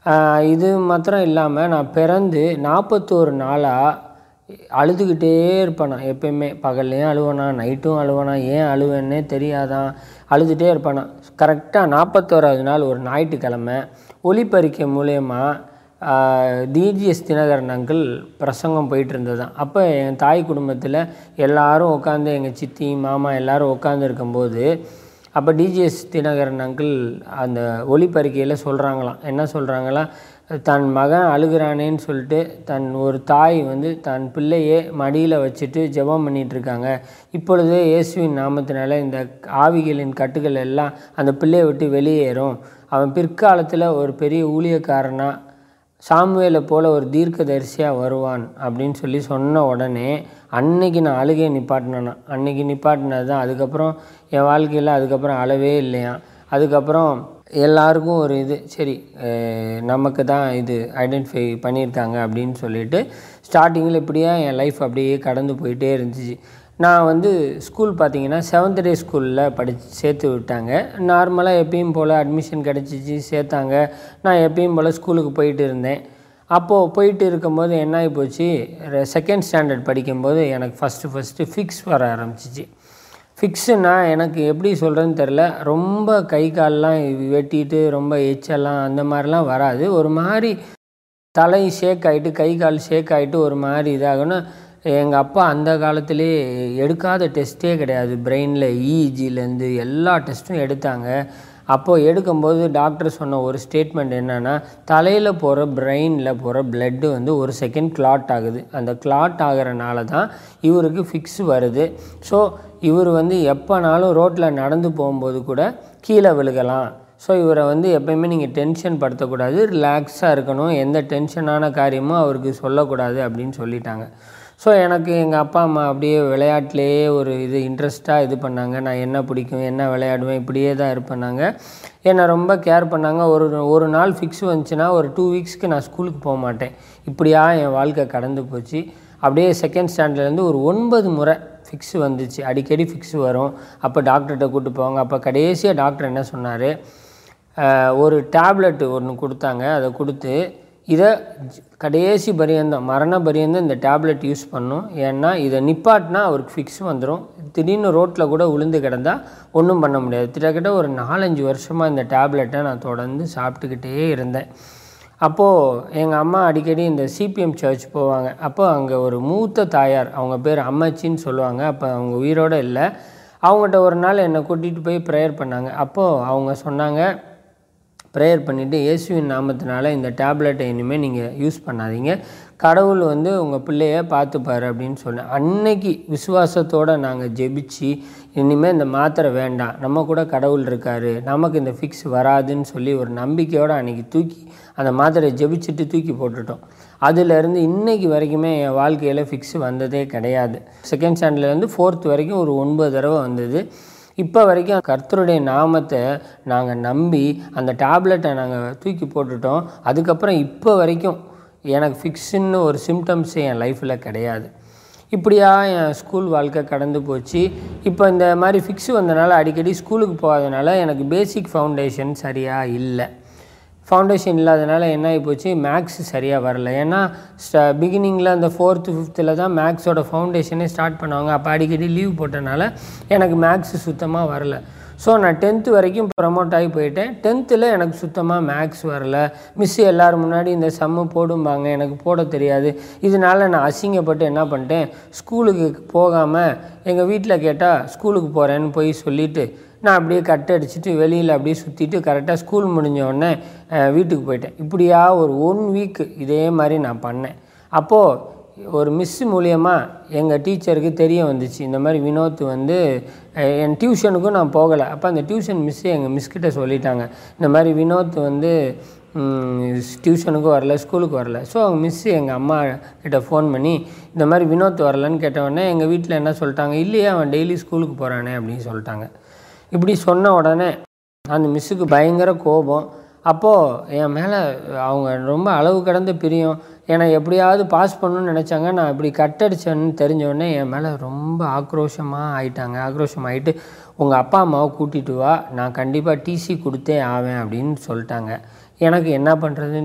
ஆஹ் இது மாத்திரம் இல்லாமல் நான் பிறந்து நாற்பத்தோரு நாளாக அழுதுகிட்டே இருப்பேன் நான் எப்பயுமே பகல்லையும் அழுவேனா நைட்டும் அழுவேனா ஏன் அழுவேன்னே தெரியாதான் அழுதுகிட்டே இருப்பேன் நான் கரெக்டாக நாற்பத்தோராவது நாள் ஒரு ஞாயிற்றுக்கிழமை ஒளிப்பறிக்கை மூலயமா டிஜிஎஸ் தினகரன் அங்கிள் பிரசங்கம் போயிட்டு இருந்தது தான் அப்போ என் தாய் குடும்பத்தில் எல்லாரும் உட்காந்து எங்கள் சித்தி மாமா எல்லாரும் உட்காந்து இருக்கும்போது அப்போ டிஜிஎஸ் தினகரன் அங்கிள் அந்த ஒளிப்பறிக்கையில் சொல்கிறாங்களாம் என்ன சொல்கிறாங்களா தன் மகன் அழுகிறானேன்னு சொல்லிட்டு தன் ஒரு தாய் வந்து தன் பிள்ளையே மடியில் வச்சுட்டு ஜெபம் பண்ணிட்டு இருக்காங்க இப்பொழுது இயேசுவின் நாமத்தினால இந்த ஆவிகளின் கட்டுகள் எல்லாம் அந்த பிள்ளையை விட்டு வெளியேறும் அவன் பிற்காலத்தில் ஒரு பெரிய ஊழியக்காரனா சாமுவேலை போல ஒரு தீர்க்கதரிசியாக வருவான் அப்படின்னு சொல்லி சொன்ன உடனே அன்னைக்கு நான் அழுகையை நிப்பாட்டினேன் அன்னைக்கு நிப்பாட்டினது தான் அதுக்கப்புறம் என் வாழ்க்கையில் அதுக்கப்புறம் அழவே இல்லையா அதுக்கப்புறம் எல்லாருக்கும் ஒரு இது சரி அஹ் நமக்கு தான் இது ஐடென்டிஃபை பண்ணியிருக்காங்க அப்படின்னு சொல்லிட்டு ஸ்டார்டிங்கில் இப்படியே என் லைஃப் அப்படியே கடந்து போயிட்டே இருந்துச்சு நான் வந்து ஸ்கூல் பார்த்தீங்கன்னா செவன்த் டே ஸ்கூலில் படிச்சு சேர்த்து விட்டாங்க நார்மலாக எப்பயும் போல் அட்மிஷன் கிடச்சிச்சு சேர்த்தாங்க நான் எப்பயும் போல் ஸ்கூலுக்கு போயிட்டு இருந்தேன் அப்போது போயிட்டு இருக்கும்போது என்ன ஆகி போச்சு செகண்ட் ஸ்டாண்டர்ட் படிக்கும்போது எனக்கு ஃபஸ்ட்டு ஃபஸ்ட்டு ஃபிக்ஸ் வர ஆரம்பிச்சிச்சு ஃபிக்ஸுனா எனக்கு எப்படி சொல்கிறதுன்னு தெரில ரொம்ப கை கால்லாம் வெட்டிட்டு ரொம்ப எச்செல்லாம் அந்த மாதிரிலாம் வராது ஒரு மாதிரி தலை ஷேக் ஆகிட்டு கை கால் ஷேக் ஆகிட்டு ஒரு மாதிரி இதாகணும் எங்கள் அப்பா அந்த காலத்திலே எடுக்காத டெஸ்ட்டே கிடையாது பிரெயினில் இஇஜிலேருந்து எல்லா டெஸ்ட்டும் எடுத்தாங்க அப்போது எடுக்கும்போது டாக்டர் சொன்ன ஒரு ஸ்டேட்மெண்ட் என்னென்னா தலையில் போகிற பிரெயினில் போகிற பிளட்டு வந்து ஒரு செகண்ட் கிளாட் ஆகுது அந்த கிளாட் ஆகிறனால தான் இவருக்கு ஃபிக்ஸ் வருது ஸோ இவர் வந்து எப்போனாலும் ரோட்டில் நடந்து போகும்போது கூட கீழே விழுகலாம் ஸோ இவரை வந்து எப்பயுமே நீங்கள் டென்ஷன் படுத்தக்கூடாது ரிலாக்ஸாக இருக்கணும் எந்த டென்ஷனான காரியமும் அவருக்கு சொல்லக்கூடாது அப்படின்னு சொல்லிட்டாங்க ஸோ எனக்கு எங்கள் அப்பா அம்மா அப்படியே விளையாட்டுலேயே ஒரு இது இன்ட்ரெஸ்ட்டாக இது பண்ணாங்க நான் என்ன பிடிக்கும் என்ன விளையாடுவேன் இப்படியே தான் இருப்பேனாங்க என்னை ரொம்ப கேர் பண்ணாங்க ஒரு ஒரு நாள் ஃபிக்ஸ் வந்துச்சுன்னா ஒரு டூ வீக்ஸ்க்கு நான் ஸ்கூலுக்கு போக மாட்டேன் இப்படியா என் வாழ்க்கை கடந்து போச்சு அப்படியே செகண்ட் ஸ்டாண்டர்ட்லேருந்து ஒரு ஒன்பது முறை ஃபிக்ஸ் வந்துச்சு அடிக்கடி ஃபிக்ஸ் வரும் அப்போ டாக்டர்கிட்ட கூட்டு போவாங்க அப்போ கடைசியாக டாக்டர் என்ன சொன்னார் ஒரு டேப்லெட் ஒன்று கொடுத்தாங்க அதை கொடுத்து இதை கடைசி பரியந்தம் மரண பரியந்தம் இந்த டேப்லெட் யூஸ் பண்ணும் ஏன்னா இதை நிப்பாட்டினா அவருக்கு ஃபிக்ஸ் வந்துடும் திடீர்னு ரோட்டில் கூட விழுந்து கிடந்தா ஒன்றும் பண்ண முடியாது கிட்டத்தட்ட ஒரு நாலஞ்சு வருஷமாக இந்த டேப்லெட்டை நான் தொடர்ந்து சாப்பிட்டுக்கிட்டே இருந்தேன் அப்போது எங்கள் அம்மா அடிக்கடி இந்த சிபிஎம் சர்ச் போவாங்க அப்போ அங்கே ஒரு மூத்த தாயார் அவங்க பேர் அம்மாச்சின்னு சொல்லுவாங்க அப்போ அவங்க உயிரோடு இல்லை அவங்ககிட்ட ஒரு நாள் என்னை கூட்டிகிட்டு போய் ப்ரேயர் பண்ணாங்க அப்போது அவங்க சொன்னாங்க ப்ரேயர் பண்ணிவிட்டு இயேசுவின் நாமத்தினால இந்த டேப்லெட்டை இனிமேல் நீங்கள் யூஸ் பண்ணாதீங்க கடவுள் வந்து உங்கள் பிள்ளைய பார்த்துப்பாரு அப்படின்னு சொன்னேன் அன்னைக்கு விசுவாசத்தோடு நாங்கள் ஜெபிச்சு இனிமேல் இந்த மாத்திரை வேண்டாம் நம்ம கூட கடவுள் இருக்கார் நமக்கு இந்த ஃபிக்ஸ் வராதுன்னு சொல்லி ஒரு நம்பிக்கையோடு அன்றைக்கி தூக்கி அந்த மாத்திரையை ஜெபிச்சுட்டு தூக்கி போட்டுட்டோம் அதுலேருந்து இன்னைக்கு வரைக்குமே என் வாழ்க்கையில் ஃபிக்ஸ் வந்ததே கிடையாது செகண்ட் ஸ்டாண்டர்ட்லேருந்து ஃபோர்த் வரைக்கும் ஒரு ஒன்பது தடவை வந்தது இப்போ வரைக்கும் கர்த்தருடைய நாமத்தை நாங்கள் நம்பி அந்த டேப்லெட்டை நாங்கள் தூக்கி போட்டுட்டோம் அதுக்கப்புறம் இப்போ வரைக்கும் எனக்கு ஃபிக்ஸுன்னு ஒரு சிம்டம்ஸே என் லைஃப்பில் கிடையாது இப்படியா என் ஸ்கூல் வாழ்க்கை கடந்து போச்சு இப்போ இந்த மாதிரி ஃபிக்ஸ் வந்தனால அடிக்கடி ஸ்கூலுக்கு போகாதனால எனக்கு பேசிக் ஃபவுண்டேஷன் சரியாக இல்லை ஃபவுண்டேஷன் இல்லாதனால என்ன ஆகி போச்சு மேக்ஸ் சரியாக வரல ஏன்னா பிகினிங்கில் அந்த ஃபோர்த்து ஃபிஃப்த்தில் தான் மேக்ஸோட ஃபவுண்டேஷனே ஸ்டார்ட் பண்ணுவாங்க அப்போ அடிக்கடி லீவ் போட்டனால எனக்கு மேக்ஸ் சுத்தமாக வரல ஸோ நான் டென்த்து வரைக்கும் ப்ரமோட் ஆகி போயிட்டேன் டென்த்தில் எனக்கு சுத்தமாக மேக்ஸ் வரல மிஸ்ஸு எல்லோரும் முன்னாடி இந்த சம்மு போடும்பாங்க எனக்கு போட தெரியாது இதனால நான் அசிங்கப்பட்டு என்ன பண்ணிட்டேன் ஸ்கூலுக்கு போகாமல் எங்கள் வீட்டில் கேட்டால் ஸ்கூலுக்கு போகிறேன்னு போய் சொல்லிவிட்டு நான் அப்படியே கட் அடிச்சுட்டு வெளியில் அப்படியே சுற்றிட்டு கரெக்டாக ஸ்கூல் முடிஞ்ச உடனே அஹ், வீட்டுக்கு போயிட்டேன் இப்படியா ஒரு ஒன் வீக் இதே மாதிரி நான் பண்ணேன் அப்போது ஒரு மிஸ் மூலியமாக எங்கள் டீச்சருக்கு தெரிய வந்துச்சு இந்த மாதிரி வினோத் வந்து அஹ், என் டியூஷனுக்கும் நான் போகலை அப்போ அந்த டியூஷன் மிஸ்ஸு எங்கள் மிஸ்கிட்ட சொல்லிட்டாங்க இந்த மாதிரி வினோத் வந்து டியூஷனுக்கும் வரல ஸ்கூலுக்கு வரல ஸோ அவங்க மிஸ்ஸு எங்கள் அம்மா கிட்ட ஃபோன் பண்ணி இந்த மாதிரி வினோத் வரலன்னு கேட்டவுடனே எங்கள் வீட்டில் என்ன சொல்லிட்டாங்க இல்லையே அவன் டெய்லி ஸ்கூலுக்கு போகிறானே அப்படின்னு சொல்லிட்டாங்க இப்படி சொன்ன உடனே அந்த மிஸ்ஸுக்கு பயங்கர கோபம் அப்போது என் மேலே அவங்க ரொம்ப அளவு கடந்த பிரியம் என்னை எப்படியாவது பாஸ் பண்ணணும்னு நினச்சாங்க நான் இப்படி கட்டடிச்சேன்னு தெரிஞ்ச உடனே என் மேலே ரொம்ப ஆக்ரோஷமாக ஆயிட்டாங்க ஆக்ரோஷம் ஆகிட்டு உங்கள் அப்பா அம்மாவை கூட்டிகிட்டு வா நான் கண்டிப்பாக டிசி கொடுத்தே ஆவேன் அப்படின்னு சொல்லிட்டாங்க எனக்கு என்ன பண்ணுறதுன்னு